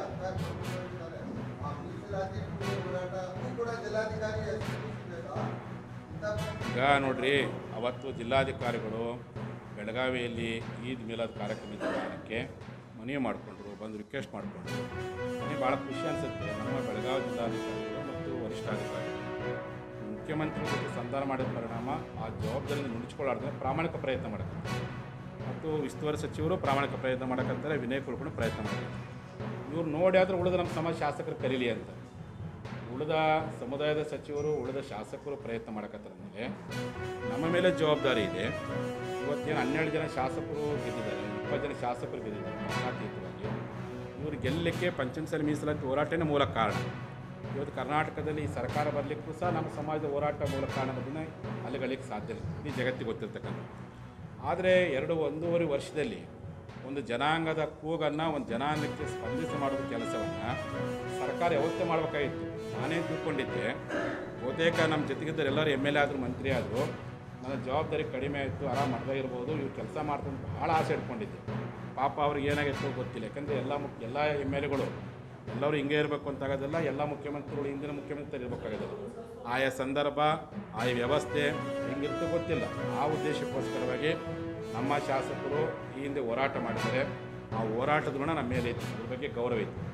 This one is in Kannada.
ಸರ್ಕಾರ ಕೊಟ್ಟಿದ್ದಾರೆ. ಆ ಮೀಸಲಾತಿ ಹೋರಾಟಕ್ಕೂ ಕೂಡ ಜಿಲ್ಲಾಧಿಕಾರಿ ಹೆಸರಿಸಬೇಕಾ? ಇಂಥ ಈಗ ನೋಡ್ರಿ ಅವತ್ತು ಜಿಲ್ಲಾಧಿಕಾರಿಗಳು ಬೆಳಗಾವಿಯಲ್ಲಿ ಈದ್ ಮಿಲಾದ್ ಕಾರ್ಯಕ್ರಮದ ಕಾರಣಕ್ಕೆ ಮನವಿ ಮಾಡಿಕೊಂಡ್ರು ಬಂದು ರಿಕ್ವೆಸ್ಟ್ ಮಾಡಿಕೊಂಡ್ರು ನನಗೆ ಭಾಳ ಖುಷಿ ಅನಿಸುತ್ತೆ ನಮ್ಮ ಬೆಳಗಾವಿ ಜಿಲ್ಲಾಧಿಕಾರಿಗಳು ಮತ್ತು ವರಿಷ್ಠಾಧಿಕಾರಿಗಳು ಮುಖ್ಯಮಂತ್ರಿ ಜೊತೆ ಸಂಧಾನ ಮಾಡಿದ ಪರಿಣಾಮ ಆ ಜವಾಬ್ದಾರಿಯಿಂದ ನುಡಿಸ್ಕೊಳ್ಳಾರ್ದ್ರೆ ಪ್ರಾಮಾಣಿಕ ಪ್ರಯತ್ನ ಮಾಡಕತ್ತಾರೆ ಮತ್ತು ಉಸ್ತುವಾರಿ ಸಚಿವರು ಪ್ರಾಮಾಣಿಕ ಪ್ರಯತ್ನ ಮಾಡಕತ್ತಾರೆ ವಿನಯ್ ಕುಳ್ಕೊಂಡು ಪ್ರಯತ್ನ ಮಾಡ್ತಾರೆ ಇವ್ರು ನೋಡಿ ಆದ್ರೆ ಉಳಿದ ನಮ್ಮ ಸಮಾಜ ಶಾಸಕರು ಕರೀಲಿ ಅಂತ ಉಳಿದ ಸಮುದಾಯದ ಸಚಿವರು ಉಳಿದ ಶಾಸಕರು ಪ್ರಯತ್ನ ಮಾಡಕತ್ತರ ಮೇಲೆ ನಮ್ಮ ಮೇಲೆ ಜವಾಬ್ದಾರಿ ಇದೆ ಇವತ್ತೇನು ಹನ್ನೆರಡು ಜನ ಶಾಸಕರು ಗೆದ್ದಿದ್ದಾರೆ ಇಪ್ಪತ್ತು ಜನ ಶಾಸಕರು ಗೆದ್ದಿದ್ದಾರೆ ಪಕ್ಷಾತೀತವಾಗಿ ಇವರು ಗೆಲ್ಲಲಿಕ್ಕೆ ಪಂಚಮಸಾಲಿ ಮೀಸಲಾತಿ ಹೋರಾಟನೇ ಮೂಲ ಕಾರಣ ಇವತ್ತು ಕರ್ನಾಟಕದಲ್ಲಿ ಈ ಸರ್ಕಾರ ಬರಲಿಕ್ಕೂ ಸಹ ನಮ್ಮ ಸಮಾಜದ ಹೋರಾಟ ಮೂಲ ಕಾರಣದಿಂದ ಅಲ್ಲಿಗಳಿಗೆ ಸಾಧ್ಯ ಇಲ್ಲ ಇದು ಜಗತ್ತಿಗೆ ಗೊತ್ತಿರ್ತಕ್ಕಂಥ ಆದರೆ ಎರಡು ಒಂದೂವರೆ ವರ್ಷದಲ್ಲಿ ಒಂದು ಜನಾಂಗದ ಕೂಗನ್ನು ಒಂದು ಜನಾಂಗಕ್ಕೆ ಸ್ಪಂದಿಸಿ ಮಾಡುವ ಕೆಲಸವನ್ನು ಸರ್ಕಾರ ಯಾವತ್ತೇ ಮಾಡಬೇಕಾಗಿತ್ತು ನಾನೇ ತಿಳ್ಕೊಂಡಿದ್ದೆ ಬಹುತೇಕ ನಮ್ಮ ಜೊತೆಗಿದ್ದರು ಎಲ್ಲರೂ ಎಮ್ ಎಲ್ ಎ ಆದರು ಮಂತ್ರಿ ಆದರು ನನ್ನ ಜವಾಬ್ದಾರಿ ಕಡಿಮೆ ಆಯಿತು ಆರಾಮ್ ಮಾಡ್ತಾ ಇರ್ಬೋದು ಇವ್ರು ಕೆಲಸ ಮಾಡ್ತಾರೆ ಅಂತ ಭಾಳ ಆಸೆ ಇಟ್ಕೊಂಡಿದ್ದೆ ಪಾಪ ಅವ್ರಿಗೆ ಏನಾಗಿತ್ತು ಗೊತ್ತಿಲ್ಲ ಯಾಕಂದರೆ ಎಲ್ಲ ಮುಖ್ಯ ಎಲ್ಲ ಎಮ್ ಎಲ್ ಎಗಳು ಎಲ್ಲರೂ ಹಿಂಗೆ ಇರಬೇಕು ಅಂತಾಗೋದಿಲ್ಲ ಎಲ್ಲ ಮುಖ್ಯಮಂತ್ರಿಗಳು ಹಿಂದಿನ ಮುಖ್ಯಮಂತ್ರಿ ಇರಬೇಕಾಗೋದಿಲ್ಲ ಆಯಾ ಸಂದರ್ಭ ಆಯಾ ವ್ಯವಸ್ಥೆ ಹೆಂಗಿರ್ತೋ ಗೊತ್ತಿಲ್ಲ ಆ ಉದ್ದೇಶಕ್ಕೋಸ್ಕರವಾಗಿ ನಮ್ಮ ಶಾಸಕರು ಈ ಹಿಂದೆ ಹೋರಾಟ ಮಾಡಿದರೆ ಆ ಹೋರಾಟದ ಋಣ ನಮ್ಮ ಮೇಲೆ ಇತ್ತು ಅದ್ರ ಬಗ್ಗೆ ಗೌರವ ಇತ್ತು